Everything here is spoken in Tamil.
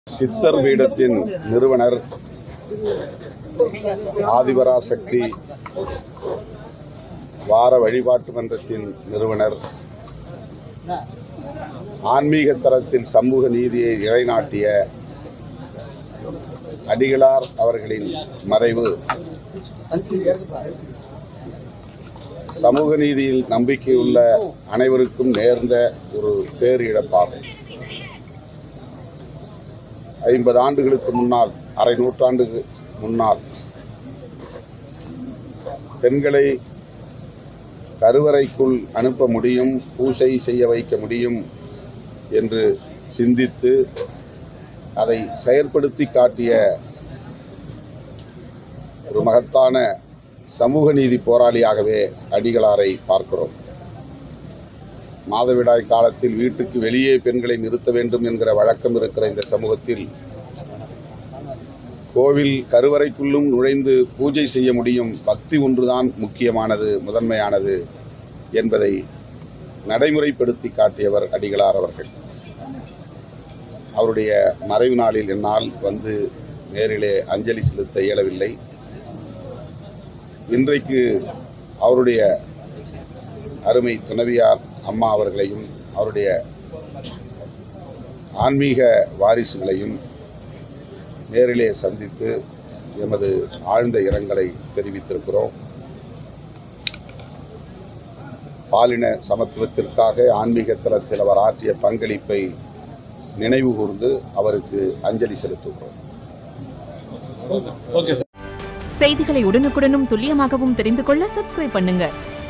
சித்தர் பீடத்தின் நிறுவனர் ஆதிபராசக்தி வார வழிபாட்டு மன்றத்தின் நிறுவனர் ஆன்மீக தரத்தில் சமூக நீதியை நிலைநாட்டிய அடிகளார் அவர்களின் மறைவு சமூக நீதியில் நம்பிக்கையுள்ள அனைவருக்கும் நேர்ந்த ஒரு பேரிழப்பாகும் ஐம்பது ஆண்டுகளுக்கு முன்னால் அரை நூற்றாண்டுக்கு முன்னால் பெண்களை கருவறைக்குள் அனுப்ப முடியும் பூசை செய்ய வைக்க முடியும் என்று சிந்தித்து அதை செயற்படுத்தி காட்டிய ஒரு மகத்தான சமூக நீதி போராளியாகவே அடிகளாரை பார்க்கிறோம் மாதவிடாய் காலத்தில் வீட்டுக்கு வெளியே பெண்களை நிறுத்த வேண்டும் என்கிற வழக்கம் இருக்கிற இந்த சமூகத்தில் கோவில் கருவறைக்குள்ளும் நுழைந்து பூஜை செய்ய முடியும் பக்தி ஒன்றுதான் முக்கியமானது முதன்மையானது என்பதை நடைமுறைப்படுத்தி காட்டியவர் அடிகளார் அவர்கள் அவருடைய மறைவு நாளில் என்னால் வந்து நேரிலே அஞ்சலி செலுத்த இயலவில்லை இன்றைக்கு அவருடைய அருமை துணைவியார் அம்மா அவர்களையும் அவருடைய ஆன்மீக வாரிசுகளையும் நேரிலே சந்தித்து எமது ஆழ்ந்த இரங்கலை தெரிவித்திருக்கிறோம் பாலின சமத்துவத்திற்காக ஆன்மீக தளத்தில் அவர் ஆற்றிய பங்களிப்பை நினைவு கூர்ந்து அவருக்கு அஞ்சலி செலுத்துகிறோம் ஓகே சார் செய்திகளை உடனுக்குடனும் துல்லியமாகவும் தெரிந்து கொள்ள சப்ஸ்கிரைப் பண்ணுங்க